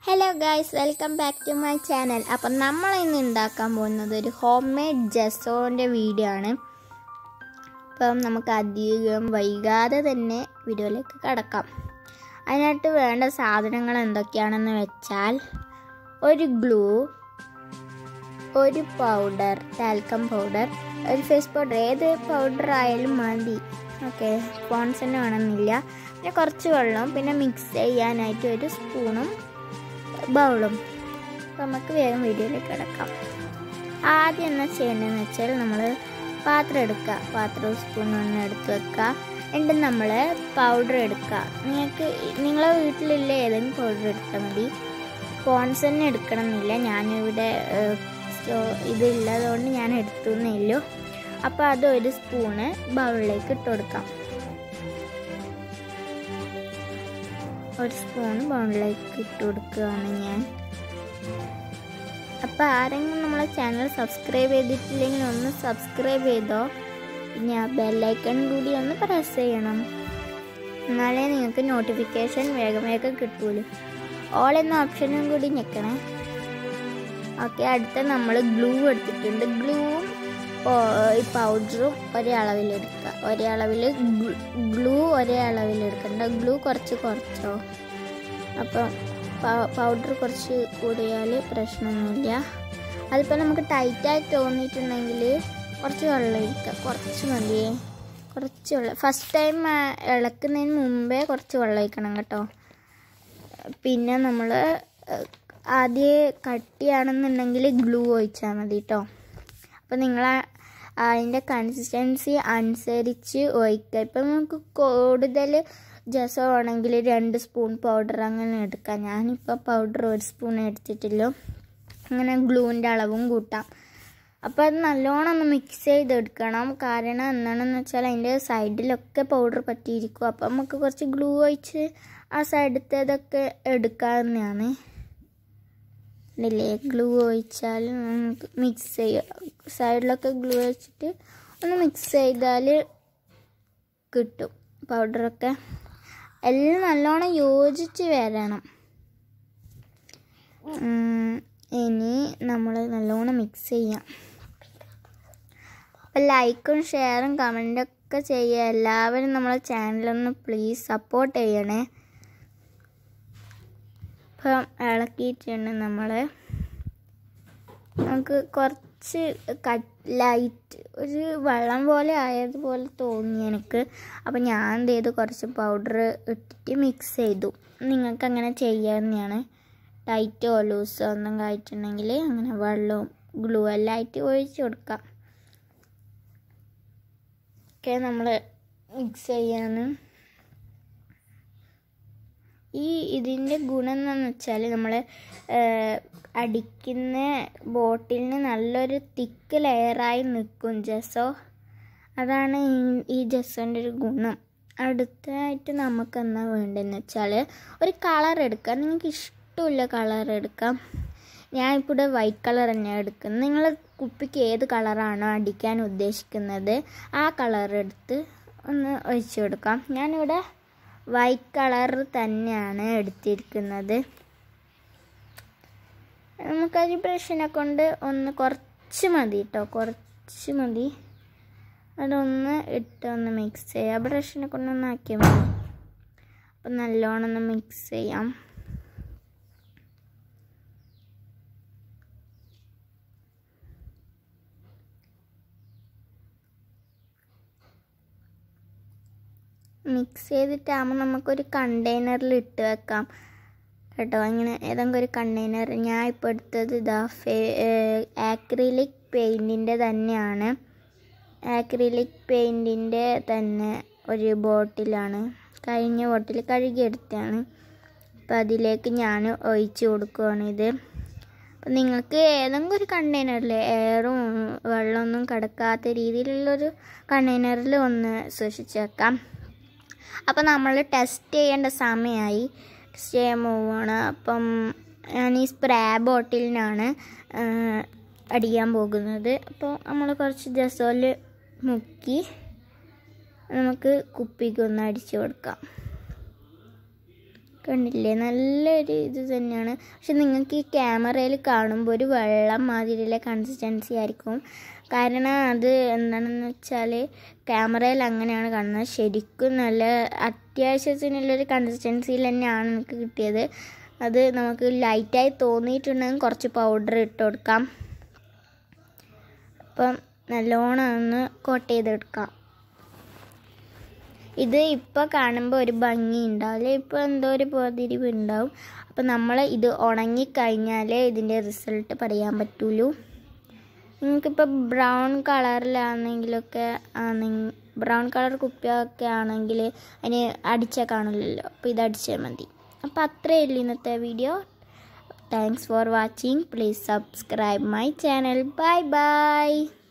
hello guys welcome back to my channel അപ്പം നമ്മൾ ഇന്ന് ഉണ്ടാക്കാൻ പോകുന്നത് ഒരു ഹോം മെയ്ഡ് ജസോൻ്റെ വീഡിയോ ആണ് അപ്പം നമുക്ക് അധികം വൈകാതെ തന്നെ വീഡിയോയിലേക്ക് കടക്കാം അതിനായിട്ട് വേണ്ട സാധനങ്ങൾ എന്തൊക്കെയാണെന്ന് വെച്ചാൽ ഒരു ഗ്ലൂ ഒരു പൗഡർ ടാൽക്കം പൗഡർ ഒരു ഫേസ് പൗഡർ ഏത് പൗഡർ ആയാലും മതി ഓക്കെ സ്പോൺസ് തന്നെ വേണമെന്നില്ല പിന്നെ കുറച്ച് വെള്ളം പിന്നെ മിക്സ് ചെയ്യാനായിട്ട് ഒരു സ്പൂണും ബൗളും അപ്പം നമുക്ക് വേഗം വീഡിയോയിലേക്ക് കിടക്കാം ആദ്യം എന്നാ ചെയ്യേണ്ടതെന്ന് വെച്ചാൽ നമ്മൾ പാത്രം എടുക്കുക പാത്രവും സ്പൂണും ഒന്ന് എടുത്ത് വെക്കുക എന്നിട്ട് നമ്മൾ പൗഡർ എടുക്കുക നിങ്ങൾക്ക് നിങ്ങളെ വീട്ടിലുള്ള ഏതെങ്കിലും പൗഡർ എടുത്താൽ മതി പോൺസ് തന്നെ എടുക്കണമെന്നില്ല ഞാനിവിടെ ഏഹ്, സ്റ്റോ- ഇതില്ലതുകൊണ്ട് ഞാൻ എടുത്തു എന്നേ ഉള്ളൂ അപ്പോൾ അത് ഒരു സ്പൂണ് ബൗളിലേക്ക് ഇട്ട് കൊടുക്കാം ഒരു സ്പൂൺ ബൗളിലേക്ക് ഇട്ട് കൊടുക്കുകയാണ് ഞാൻ അപ്പോൾ ആരെങ്കിലും നമ്മളെ ചാനൽ സബ്സ്ക്രൈബ് ചെയ്തിട്ടില്ലെങ്കിൽ ഒന്ന് സബ്സ്ക്രൈബ് ചെയ്തോ പിന്നെ ആ ബെല്ലൈക്കൺ കൂടി ഒന്ന് പ്രസ് ചെയ്യണം എന്നാലേ നിങ്ങൾക്ക് നോട്ടിഫിക്കേഷൻ വേഗം വേഗം കിട്ടൂലൂ ഓൾ എന്ന ഓപ്ഷനും കൂടി ഞെക്കണേ ഓക്കെ അടുത്ത നമ്മൾ ഗ്ലൂ എടുത്തിട്ടുണ്ട് ഗ്ലൂവും ഈ പൗഡറും ഒരേ അളവിലെടുക്കുക ഒരേ അളവിൽ ഗ്ലൂ ഒരേ അളവിലെടുക്കണ്ട ഗ്ലൂ കുറച്ച് കുറച്ചോ അപ്പം പൗഡർ കുറച്ച് കൂടിയാൽ പ്രശ്നമൊന്നുമില്ല അതിപ്പോൾ നമുക്ക് ടൈറ്റായി തോന്നിയിട്ടുണ്ടെങ്കിൽ കുറച്ച് വെള്ളം ഒഴിക്കുക കുറച്ച് മതിയേ കുറച്ച് വെള്ളം ഫസ്റ്റ് ടൈം ഇളക്കുന്നതിന് മുമ്പേ കുറച്ച് വെള്ളം ഒഴിക്കണം കേട്ടോ പിന്നെ നമ്മൾ ആദ്യം കട്ടിയാണെന്നുണ്ടെങ്കിൽ ഗ്ലൂ ഒഴിച്ചാൽ മതി കേട്ടോ അപ്പോൾ നിങ്ങൾ അതിൻ്റെ കൺസിസ്റ്റൻസി അനുസരിച്ച് ഒഴിക്കുക ഇപ്പം നമുക്ക് കൂടുതൽ ജസം ആണെങ്കിൽ രണ്ട് സ്പൂൺ പൗഡർ അങ്ങനെ എടുക്കാം ഞാനിപ്പോൾ പൗഡർ ഒരു സ്പൂൺ എടുത്തിട്ടുള്ളൂ അങ്ങനെ ഗ്ലൂവിൻ്റെ അളവും കൂട്ടാം അപ്പോൾ അത് നല്ലോണം ഒന്ന് മിക്സ് ചെയ്തെടുക്കണം കാരണം എന്താണെന്ന് വെച്ചാൽ അതിൻ്റെ സൈഡിലൊക്കെ പൗഡർ പറ്റിയിരിക്കും അപ്പോൾ നമുക്ക് കുറച്ച് ഗ്ലൂ ഒഴിച്ച് ആ സൈഡത്തേതൊക്കെ എടുക്കാവുന്നതാണ് ഇല്ലേ ഗ്ലൂ ഒഴിച്ചാൽ നമുക്ക് മിക്സ് ചെയ്യുക സൈഡിലൊക്കെ ഗ്ലൂ വെച്ചിട്ട് ഒന്ന് മിക്സ് ചെയ്താൽ കിട്ടും പൗഡറൊക്കെ എല്ലാം നല്ലോണം യോജിച്ച് വരണം ഉം, ഇനി നമ്മൾ നല്ലോണം മിക്സ് ചെയ്യാം അപ്പം ലൈക്കും ഷെയറും കമൻറ്റൊക്കെ ചെയ്യുക എല്ലാവരും നമ്മളെ ചാനലൊന്ന് പ്ലീസ് സപ്പോർട്ട് ചെയ്യണേ ഇപ്പം ഇളക്കിയിട്ടുണ്ട് നമ്മൾ നമുക്ക് കുറച്ച് കട്ട് ലൈറ്റ് ഒരു വെള്ളം പോലെ ആയതുപോലെ തോന്നി എനിക്ക് അപ്പം ഞാൻ എന്ത് ചെയ്തു കുറച്ച് പൗഡർ ഇട്ടിട്ട് മിക്സ് ചെയ്തു നിങ്ങൾക്ക് അങ്ങനെ ചെയ്യാവുന്നതാണ് ടൈറ്റോ ലൂസോ ഒന്നും ആയിട്ടുണ്ടെങ്കിൽ അങ്ങനെ വെള്ളവും ഗ്ലൂ എല്ലാം ആയിട്ട് ഒഴിച്ച് കൊടുക്കാം ഒക്കെ നമ്മൾ മിക്സ് ചെയ്യാന്ന് ഈ ഇതിൻ്റെ ഗുണം എന്താണെന്ന് വെച്ചാൽ നമ്മൾ അടിക്കുന്ന ബോട്ടിലിന് നല്ലൊരു തിക്ക് ലെയറായി നിൽക്കും ജസോ അതാണ് ഈ- ഈ ജസോൻ്റെ ഒരു ഗുണം അടുത്തായിട്ട് നമുക്ക് എന്നാ വേണ്ടതെന്ന് വെച്ചാൽ ഒരു കളർ എടുക്കാം നിങ്ങൾക്ക് ഇഷ്ടമില്ല കളർ എടുക്കാം ഞാൻ ഇപ്പോൾ ഇവിടെ വൈറ്റ് കളർ തന്നെയാണ് എടുക്കുന്നത് നിങ്ങൾ കുപ്പിക്ക് ഏത് കളറാണോ അടിക്കാൻ ഉദ്ദേശിക്കുന്നത് ആ കളർ എടുത്ത് ഒന്ന് ഒഴിച്ചു കൊടുക്കാം ഞാനിവിടെ വൈറ്റ് കളർ തന്നെയാണ് എടുത്തിരിക്കുന്നത് നമുക്കൊരു ബ്രഷിനെ കൊണ്ട് ഒന്ന് കുറച്ച് മതി കേട്ടോ കുറച്ച് മതി അതൊന്ന് ഇട്ട് ഒന്ന് മിക്സ് ചെയ്യാം ബ്രഷിനെ കൊണ്ട് ഒന്ന് ആക്കിയാൽ മതി അപ്പം നല്ലോണം ഒന്ന് മിക്സ് ചെയ്യാം മിക്സ് ചെയ്തിട്ടാകുമ്പോൾ നമുക്കൊരു കണ്ടെയ്നറിൽ ഇട്ട് വെക്കാം കേട്ടോ അങ്ങനെ ഏതെങ്കിലും ഒരു കണ്ടെയ്നർ ഞാൻ ഇപ്പോൾ എടുത്തത് ഇതാ ഫേ ആക്രിലിക് പെയിൻറ്റിൻ്റെ തന്നെയാണ് ആക്രിലിക് പെയിൻറ്റിൻ്റെ തന്നെ ഒരു ബോട്ടിലാണ് കഴിഞ്ഞ ബോട്ടിൽ കഴുകിയെടുത്തതാണ് അപ്പോൾ അതിലേക്ക് ഞാൻ ഒഴിച്ച് കൊടുക്കുകയാണ് ഇത് അപ്പം നിങ്ങൾക്ക് ഏതെങ്കിലും ഒരു കണ്ടെയ്നറിൽ എയറും വെള്ളമൊന്നും കിടക്കാത്ത രീതിയിലുള്ളൊരു കണ്ടെയ്നറിൽ ഒന്ന് സൂക്ഷിച്ച് വെക്കാം അപ്പം നമ്മൾ ടെസ്റ്റ് ചെയ്യേണ്ട സമയമായി ടെസ്റ്റ് ചെയ്യാൻ പോവുകയാണ് അപ്പം ഞാൻ ഈ സ്പ്രേ ബോട്ടിലിനാണ് ആ, അടിക്കാൻ പോകുന്നത് അപ്പോൾ നമ്മൾ കുറച്ച് ജസോൽ മുക്കി നമുക്ക് കുപ്പിക്ക് ഒന്ന് അടിച്ചു കൊടുക്കാം കണ്ടില്ലേ നല്ലൊരു ഇത് തന്നെയാണ് പക്ഷെ നിങ്ങൾക്ക് ഈ ക്യാമറയിൽ കാണുമ്പോൾ ഒരു വെള്ളം മാതിരിയുള്ള കൺസിസ്റ്റൻസി ആയിരിക്കും കാരണം അത് എന്താണെന്ന് വെച്ചാൽ ക്യാമറയിൽ അങ്ങനെയാണ് കാണുന്നത് ശരിക്കും നല്ല അത്യാവശ്യത്തിനുള്ളൊരു കൺസിസ്റ്റൻസിയിൽ തന്നെയാണ് എനിക്ക് കിട്ടിയത് അത് നമുക്ക് ലൈറ്റായി തോന്നിയിട്ടുണ്ടെങ്കിൽ കുറച്ച് പൗഡർ ഇട്ട് കൊടുക്കാം അപ്പം നല്ലോണം ഒന്ന് കോട്ട് ചെയ്തെടുക്കാം ഇത് ഇപ്പോൾ കാണുമ്പോൾ ഒരു ഭംഗി ഉണ്ടാവില്ല ഇപ്പോൾ എന്തോ ഒരു പോതിരിവ് ഉണ്ടാവും അപ്പം നമ്മൾ ഇത് ഉണങ്ങിക്കഴിഞ്ഞാലേ ഇതിൻ്റെ റിസൾട്ട് പറയാൻ പറ്റുള്ളൂ നിങ്ങൾക്കിപ്പോൾ ബ്രൗൺ കളറിലാണെങ്കിലൊക്കെ ആണെങ്കിൽ ബ്രൗൺ കളർ കുപ്പിയൊക്കെ ആണെങ്കിൽ അതിന് അടിച്ചാൽ കാണില്ലല്ലോ അപ്പോൾ ഇത് അടിച്ചാൽ മതി അപ്പോൾ അത്രയേ ഉള്ളൂ ഇന്നത്തെ video thanks for watching please subscribe my channel bye by